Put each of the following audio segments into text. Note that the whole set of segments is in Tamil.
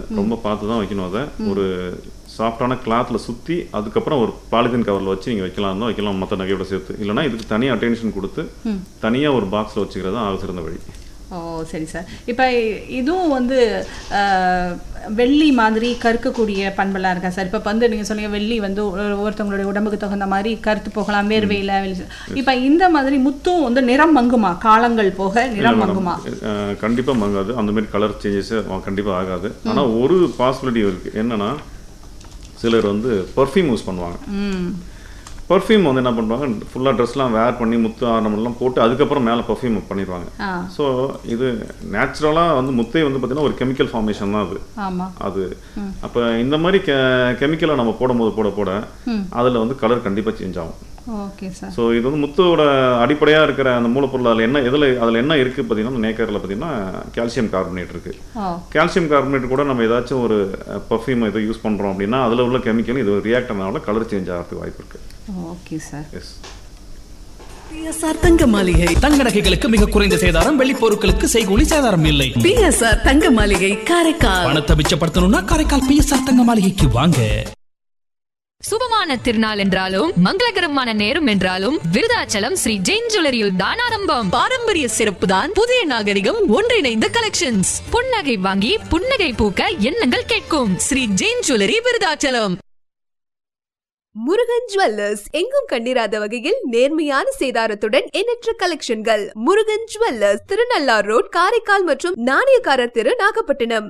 ரொம்ப பார்த்து தான் வைக்கணும் அதை ஒரு சாஃப்டான கிளாத்தில் சுற்றி அதுக்கப்புறம் ஒரு பாலிதீன் கவரில் வச்சு நீங்கள் வைக்கலாம் தான் வைக்கலாம் மற்ற நகையோட சேர்த்து இல்லைன்னா இதுக்கு தனியாக அட்டென்ஷன் கொடுத்து தனியாக ஒரு பாக்ஸில் வச்சுக்கிறது தான் ஆக சிறந்த வழி ஓ சரி சார் இப்போ இதுவும் வந்து அஹ், வெள்ளி மாதிரி கருக்கக்கூடிய பண்பெல்லாம் இருக்கா சார் இப்போ வந்து நீங்கள் சொன்னீங்க வெள்ளி வந்து ஒரு- ஒருத்தவங்களுடைய உடம்புக்கு தகுந்த மாதிரி கருத்து போகலாம் வேர்வையில் இப்போ இந்த மாதிரி முத்தும் வந்து நிறம் மங்குமா காலங்கள் போக நிறம் மங்குமா கண்டிப்பாக மங்காது அந்த மாதிரி கலர் சேஞ்சஸ் கண்டிப்பாக ஆகாது ஆனால் ஒரு பாசிபிலிட்டி இருக்குது என்னன்னா சிலர் வந்து பர்ஃப்யூம் யூஸ் பண்ணுவாங்க ம் பர்ஃப்யூம் வந்து என்ன பண்ணுவாங்க ஃபுல்லாக ட்ரெஸ்லாம் வேர் பண்ணி முத்து ஆரம்பம்லாம் போட்டு அதுக்கப்புறம் மேலே பர்ஃப்யூம் பண்ணிடுவாங்க ஆ ஸோ இது நேச்சுரலாக வந்து முத்தே வந்து பார்த்தீங்கன்னா ஒரு கெமிக்கல் ஃபார்மேஷன் தான் அது ஆமாம் அது அப்போ இந்த மாதிரி கெ கெமிக்கலை நம்ம போடும்போது போட போட அதில் வந்து கலர் கண்டிப்பாக சேஞ்ச் ஆகும் ஓகே சார் ஸோ இது வந்து முத்தோட அடிப்படையாக இருக்கிற அந்த மூலப்பொருள் அதில் என்ன இதில் அதில் என்ன இருக்குது பார்த்தீங்கன்னா நேக்கரில் பார்த்தீங்கன்னா கால்சியம் கார்பனேட் இருக்குது ஓ கால்சியம் கார்பனேட் கூட நம்ம ஏதாச்சும் ஒரு பர்ஃப்யூம் இதை யூஸ் பண்ணுறோம் அப்படின்னா அதில் உள்ள கெமிக்கல் இது ரியாக்ட் ஆனதால கலர் சேஞ்ச் ஆகிறதுக்கு வாய்ப்பு இருக்குது ஓகே சார் எஸ் பிஎஸ்ஆர் தங்க மாளிகை தங்க நகைகளுக்கு மிக குறைந்த சேதாரம் வெள்ளி பொருட்களுக்கு செய்கூலி சேதாரம் இல்லை பிஎஸ்ஆர் தங்க மாளிகை காரைக்கால் பணத்தை மிச்சப்படுத்தணும்னா காரைக்கால் பிஎஸ்ஆர் தங்க மாளிகைக்கு வாங்க சுபமான திருநாள் என்றாலும் மங்களகரமான நேரம் என்றாலும் விருதாச்சலம் ஸ்ரீ ஜெயின் ஜுவல்லரியில் தான் ஆரம்பம் பாரம்பரிய சிறப்பு தான் புதிய நாகரிகம் ஒன்றிணைந்த கலெக்ஷன்ஸ் புன்னகை வாங்கி புன்னகை பூக்க எண்ணங்கள் கேட்கும் ஸ்ரீ ஜெயின் ஜுவல்லரி விருதாச்சலம் முருகன் ஜுவல்லர்ஸ் எங்கும் கண்டிராத வகையில் நேர்மையான சேதாரத்துடன் எண்ணற்ற கலெக்ஷன்கள் முருகன் ஜுவல்லர்ஸ் திருநள்ளார் ரோட் காரைக்கால் மற்றும் நாணயக்காரர் தெரு நாகப்பட்டினம்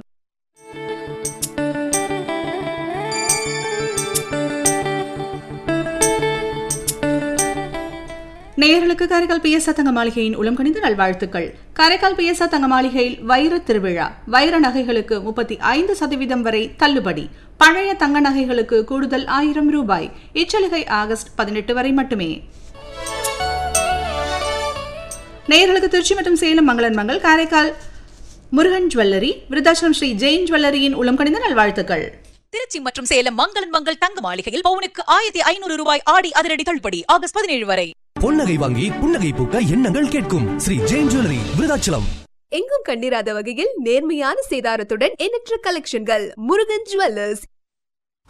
நேயர்களுக்கு காரைக்கால் பிஎஸ்ஆ தங்க மாளிகையின் உளம் கணிந்த நல்வாழ்த்துக்கள் காரைக்கால் பிஎஸ்ஆ தங்க மாளிகையில் வைர திருவிழா வைர நகைகளுக்கு முப்பத்தி ஐந்து சதவீதம் வரை தள்ளுபடி பழைய தங்க நகைகளுக்கு கூடுதல் ஆயிரம் ரூபாய் இச்சலுகை ஆகஸ்ட் பதினெட்டு வரை மட்டுமே நேயர்களுக்கு திருச்சி மற்றும் சேலம் மங்களன் மங்கள் காரைக்கால் முருகன் ஜுவல்லரி விருதாச்சலம் ஸ்ரீ ஜெயின் ஜுவல்லரியின் உளம் கணிந்த நல்வாழ்த்துக்கள் திருச்சி மற்றும் சேலம் மங்களன் மங்கள் தங்க மாளிகையில் பவுனுக்கு ஆயிரத்தி ஐநூறு ரூபாய் ஆடி அதிரடி தள்ளுபடி ஆகஸ்ட் பதினேழு வரை பொன்னகை வாங்கி புன்னகை பூக்க எண்ணங்கள் கேட்கும் ஸ்ரீ ஜெயின் ஜுவல்லரி விருதாச்சலம் எங்கும் கண்டிராத வகையில் நேர்மையான சேதாரத்துடன் எண்ணற்ற கலெக்ஷன்கள் முருகன் ஜுவல்லர்ஸ்